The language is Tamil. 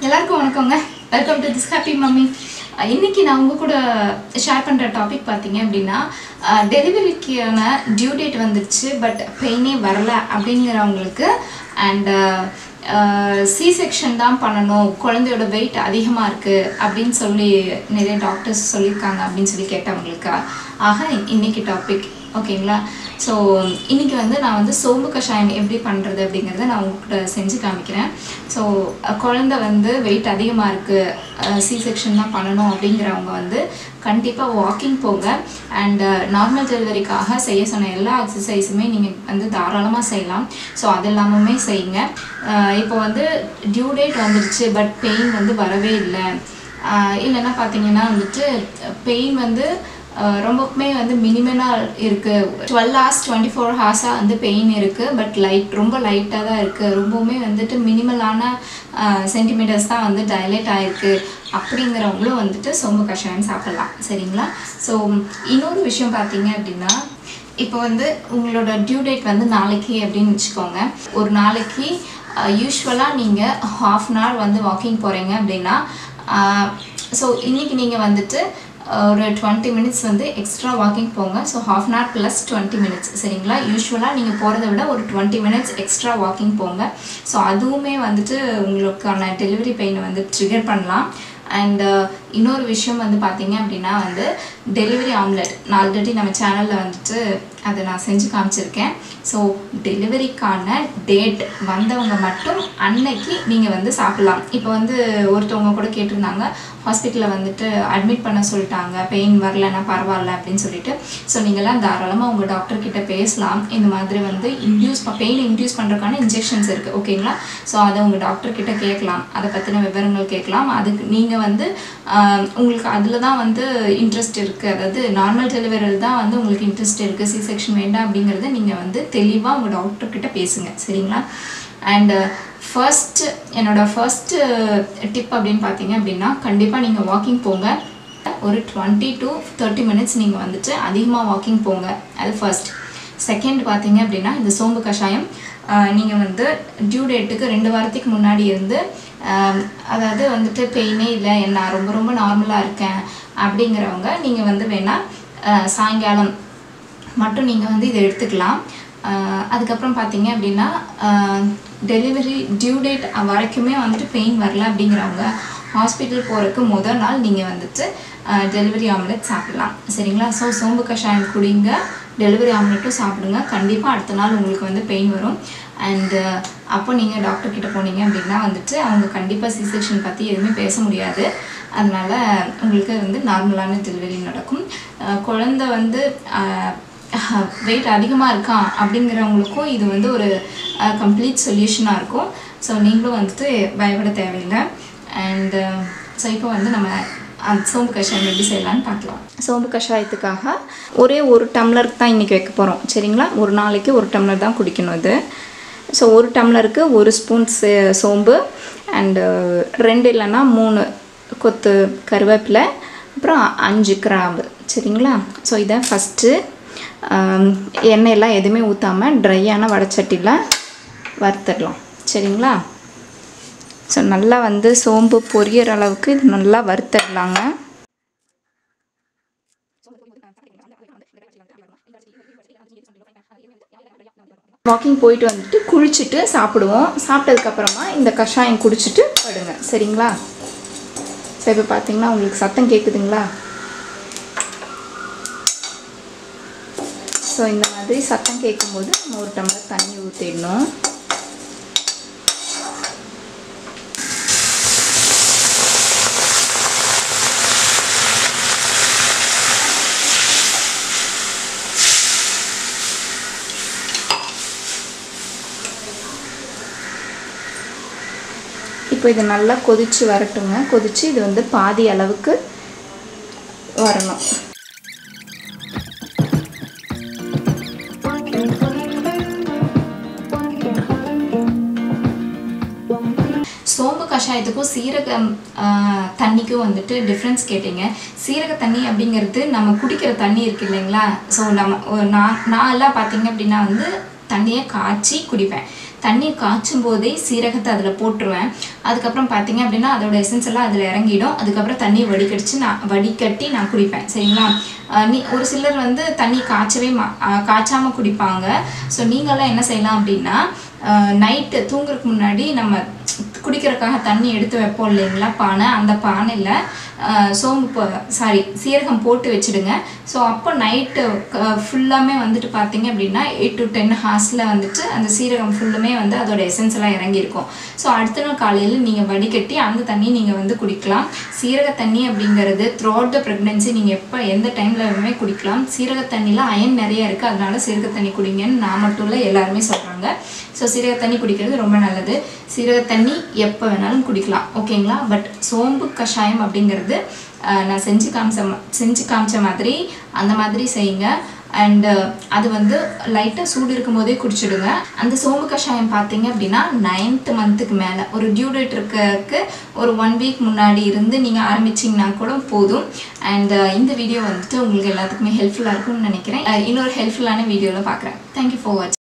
எல்லாருக்கும் வணக்கங்க welcome to this happy mummy இன்னைக்கு நான் உங்க கூட ஷேர் பண்ணுற டாபிக் பார்த்தீங்க அப்படின்னா டெலிவரிக்கான டியூ டேட் வந்துருச்சு பட் பெயினே வரல அப்படிங்கிறவங்களுக்கு அண்ட் சி செக்ஷன் தான் பண்ணணும் குழந்தையோட வெயிட் அதிகமாக இருக்குது அப்படின்னு சொல்லி நிறைய டாக்டர்ஸ் சொல்லியிருக்காங்க அப்படின்னு சொல்லி கேட்டவங்களுக்கு ஆக இன்னைக்கு டாபிக் ஓகேங்களா ஸோ இன்னைக்கு வந்து நான் வந்து சோம்பு கஷாயம் எப்படி பண்ணுறது அப்படிங்கிறத நான் உங்ககிட்ட செஞ்சு காமிக்கிறேன் ஸோ குழந்தை வந்து வெயிட் அதிகமாக இருக்குது சி செக்ஷன் தான் பண்ணணும் அப்படிங்கிறவங்க வந்து கண்டிப்பாக வாக்கிங் போங்க அண்ட் நார்மல் டெலிவரிக்காக செய்ய சொன்ன எல்லா எக்ஸசைஸுமே நீங்கள் வந்து தாராளமாக செய்யலாம் ஸோ அது எல்லாமே செய்யுங்க அஹ் இப்போ வந்து டியூ டேட் வந்துருச்சு பட் பெயின் வந்து வரவே இல்லை ஆஹ் இல்லைன்னா பார்த்தீங்கன்னா வந்துட்டு பெயின் வந்து ஆஹ் ரொம்பவுமே வந்து மினிமலாக இருக்குது டுவெல் ஹார்ஸ் டுவெண்ட்டி ஃபோர் ஹார்ஸாக வந்து பெயின் இருக்குது பட் லைட் ரொம்ப லைட்டாக தான் இருக்குது ரொம்பவுமே வந்துட்டு மினிமலான சென்டிமீட்டர்ஸ் தான் வந்து டைலேட் ஆகிருக்கு அப்படிங்கிறவங்களும் வந்துட்டு சோம்பு கஷாயம் சாப்பிட்லாம் சரிங்களா ஸோ இன்னொரு விஷயம் பார்த்தீங்க அப்படின்னா இப்போ வந்து உங்களோட டியூ டேட் வந்து நாளைக்கு அப்படின்னு வச்சுக்கோங்க ஒரு நாளைக்கு யூஸ்வலாக நீங்கள் ஹாஃப் அன் ஹவர் வந்து வாக்கிங் போகிறீங்க அப்படின்னா ஸோ இன்றைக்கி நீங்கள் வந்துட்டு அஹ், ஒரு டுவெண்ட்டி மினிட்ஸ் வந்து எக்ஸ்ட்ரா வாக்கிங் போங்க so half an hour plus twenty minutes சரிங்களா யூஸ்வலாக நீங்கள் போகிறத விட ஒரு டுவெண்ட்டி மினிட்ஸ் எக்ஸ்ட்ரா வாக்கிங் போங்க ஸோ அதுவுமே வந்துட்டு உங்களுக்கான டெலிவரி பெயினை வந்து ட்ரிகர் பண்ணலாம் அண்ட் இன்னொரு விஷயம் வந்து பார்த்தீங்க அப்படின்னா வந்து டெலிவரி ஆம்லெட் நான் ஆல்ரெடி நம்ம சேனலில் வந்துட்டு அதை நான் செஞ்சு காமிச்சிருக்கேன் ஸோ டெலிவரிக்கான டேட் வந்தவங்க மட்டும் அன்னைக்கு நீங்கள் வந்து சாப்பிட்லாம் இப்போ வந்து ஒருத்தவங்க கூட கேட்டிருந்தாங்க ஹாஸ்பிட்டலில் வந்துட்டு அட்மிட் பண்ண சொல்லிட்டாங்க பெயின் வரலன்னா பரவாயில்ல அப்படின்னு சொல்லிட்டு ஸோ நீங்கள்லாம் தாராளமாக உங்கள் டாக்டர் கிட்ட பேசலாம் இந்த மாதிரி வந்து இன்டியூஸ் பெயின் இன்டியூஸ் பண்ணுறதுக்கான இன்ஜெக்ஷன்ஸ் இருக்குது ஓகேங்களா ஸோ அதை உங்கள் டாக்டர் கிட்ட கேட்கலாம் அதை பற்றின விவரங்கள் கேட்கலாம் அதுக்கு நீங்கள் வந்து ஆஹ், உங்களுக்கு அதில் தான் வந்து இன்ட்ரெஸ்ட் இருக்குது அதாவது நார்மல் டெலிவரியில் தான் வந்து உங்களுக்கு இன்ட்ரெஸ்ட் இருக்குது சி செக்ஷன் வேண்டாம் அப்படிங்கிறத நீங்கள் வந்து தெளிவாக உங்கள் டாக்டர் கிட்ட பேசுங்க சரிங்களா அண்டு ஃபர்ஸ்ட் என்னோட ஃபர்ஸ்ட் டிப் அப்படின்னு பார்த்தீங்க அப்படின்னா கண்டிப்பாக நீங்கள் வாக்கிங் போங்க ஒரு டுவெண்ட்டி டு தேர்ட்டி மினிட்ஸ் நீங்கள் வந்துட்டு அதிகமாக வாக்கிங் போங்க அது ஃபர்ஸ்ட் செகண்ட் பார்த்தீங்க அப்படின்னா இந்த சோம்பு கஷாயம் நீங்கள் வந்து டியூ டேட்டுக்கு ரெண்டு வாரத்துக்கு முன்னாடி இருந்து ஆஹ், அதாவது வந்துட்டு பெயினே இல்லை நான் ரொம்ப ரொம்ப நார்மலாக இருக்கேன் அப்படிங்கிறவங்க நீங்கள் வந்து வேணால் சாயங்காலம் மட்டும் நீங்கள் வந்து இதை எடுத்துக்கலாம் ஆஹ் அதுக்கப்புறம் பார்த்தீங்க அப்படின்னா டெலிவரி டியூ டேட் வரைக்குமே வந்துட்டு பெயின் வரல அப்படிங்கிறவங்க ஹாஸ்பிட்டல் போகிறதுக்கு முதல் நாள் நீங்கள் வந்துட்டு டெலிவரி ஆம்லெட் சாப்பிடலாம் சரிங்களா ஸோ சோம்பு கஷாயம் குடிங்க டெலிவரி ஆம்லெட்டும் சாப்பிடுங்க கண்டிப்பாக அடுத்த நாள் உங்களுக்கு வந்து பெயின் வரும் அண்டு அப்போ நீங்கள் டாக்டர் கிட்ட போனீங்க அப்படின்னா வந்துட்டு அவங்க கண்டிப்பாக சி செக்ஷன் பற்றி எதுவுமே பேச முடியாது அதனால் உங்களுக்கு வந்து நார்மலான டெலிவரி நடக்கும் அஹ் குழந்தை வந்து வெயிட் அதிகமாக இருக்கான் அப்படிங்கிறவங்களுக்கும் இது வந்து ஒரு கம்ப்ளீட் சொல்யூஷனாக இருக்கும் ஸோ நீங்களும் வந்துட்டு பயப்பட தேவையில்லை அண்டு ஸோ இப்போ வந்து நம்ம அந்த சோம்பு கஷாயம் எப்படி செய்யலாம்னு பார்க்கலாம் சோம்பு கஷாயத்துக்காக ஒரே ஒரு டம்ளருக்கு தான் இன்றைக்கி வைக்க போகிறோம் சரிங்களா ஒரு நாளைக்கு ஒரு டம்ளர் தான் குடிக்கணும் இது ஸோ ஒரு டம்ளருக்கு ஒரு ஸ்பூன் சே- சோம்பு அண்டு ரெண்டு இல்லைன்னா மூணு கொத்து கருவேப்பிலை அப்புறம் அஞ்சு கிராம்பு சரிங்களா ஸோ இதை ஃபஸ்ட்டு எண்ணெயெல்லாம் எதுவுமே ஊற்றாமல் ட்ரையான வடச்சட்டியில் வறுத்துடலாம் சரிங்களா ஸோ நல்லா வந்து சோம்பு பொரியற அளவுக்கு இது நல்லா வறுத்துடலாங்க வாக்கிங் போயிட்டு வந்துட்டு குளிச்சுட்டு சாப்பிடுவோம் சாப்பிட்டதுக்கப்புறமா இந்த கஷாயம் குடிச்சிட்டு படுங்க சரிங்களா ஸோ இப்போ பார்த்தீங்கன்னா உங்களுக்கு சத்தம் கேட்குதுங்களா ஸோ இந்த மாதிரி சத்தம் கேட்கும்போது நம்ம ஒரு டம்ளர் தண்ணி ஊற்றிடணும் இப்போ இது நல்லா கொதிச்சு வரட்டுங்க கொதிச்சு இது வந்து பாதி அளவுக்கு வரணும் சோம்பு கஷாயத்துக்கும் சீரகம் ஆஹ், தண்ணிக்கும் வந்துட்டு டிஃப்ரென்ஸ் கேட்டீங்க சீரக தண்ணி அப்படிங்கிறது நம்ம குடிக்கிற தண்ணி இருக்கு இல்லைங்களா ஸோ நம்ம ஒரு நான் நான் எல்லாம் பார்த்தீங்க அப்படின்னா வந்து தண்ணியை காய்ச்சி குடிப்பேன் தண்ணி காய்ச்சும் போதே சீரகத்தை அதில் போட்டுருவேன் அதுக்கப்புறம் பார்த்தீங்க அப்படின்னா அதோட எசன்ஸ் எல்லாம் அதில் இறங்கிடும் அதுக்கப்புறம் தண்ணி வடிகடிச்சு நான் வடிகட்டி நான் குடிப்பேன் சரிங்களா அஹ் நீ ஒரு சிலர் வந்து தண்ணி காய்ச்சவே மா அஹ் காய்ச்சாம குடிப்பாங்க ஸோ நீங்களாம் என்ன செய்யலாம் அப்படின்னா நைட்டு தூங்குறதுக்கு முன்னாடி நம்ம குடிக்கிறதுக்காக தண்ணி எடுத்து வைப்போம் இல்லைங்களா பானை அந்த பானையில் சோம்பு சாரி சீரகம் போட்டு வச்சுடுங்க ஸோ அப்போ நைட்டு ஃபுல்லாமே வந்துட்டு பார்த்தீங்க அப்படின்னா எயிட் டு டென் ஹார்ஸில் வந்துட்டு அந்த சீரகம் ஃபுல்லுமே வந்து அதோட எசன்ஸ் எல்லாம் இறங்கியிருக்கும் ஸோ அடுத்த நாள் காலையில் நீங்கள் வடிகட்டி அந்த தண்ணி நீங்கள் வந்து குடிக்கலாம் சீரக தண்ணி அப்படிங்கிறது த்ரூ அவுட் த ப்ரெக்னென்சி நீங்கள் எப்போ எந்த டைம்லயுமே குடிக்கலாம் சீரக தண்ணியில் அயன் நிறைய இருக்குது அதனால சீரக தண்ணி குடிங்கன்னு நான் மட்டும் இல்லை எல்லாருமே சொல்கிறாங்க ஸோ சீரக தண்ணி குடிக்கிறது ரொம்ப நல்லது சீரக தண்ணி எப்போ வேணாலும் குடிக்கலாம் ஓகேங்களா பட் சோம்பு கஷாயம் அப்படிங்கிறது ஆஹ், நான் செஞ்சு காமிச்ச ம- செஞ்சு காமிச்ச மாதிரி அந்த மாதிரி செய்யுங்க அண்டு அது வந்து லைட்டாக சூடு இருக்கும் போதே குடிச்சிடுங்க அந்த சோம்பு கஷாயம் பார்த்தீங்க அப்படின்னா நைன்த் மந்த்துக்கு மேலே ஒரு டியூ டேட் இருக்கறதுக்கு ஒரு ஒன் வீக் முன்னாடி இருந்து நீங்கள் ஆரம்பிச்சிங்கன்னா கூட போதும் அண்ட் இந்த வீடியோ வந்துட்டு உங்களுக்கு எல்லாத்துக்குமே ஹெல்ப்ஃபுல்லாக இருக்கும்னு நினைக்கிறேன் அஹ் இன்னொரு ஹெல்ப்ஃபுல்லான வீடியோவில் பார்க்குறேன் தேங்க்யூ ஃபார் வாட்சிங்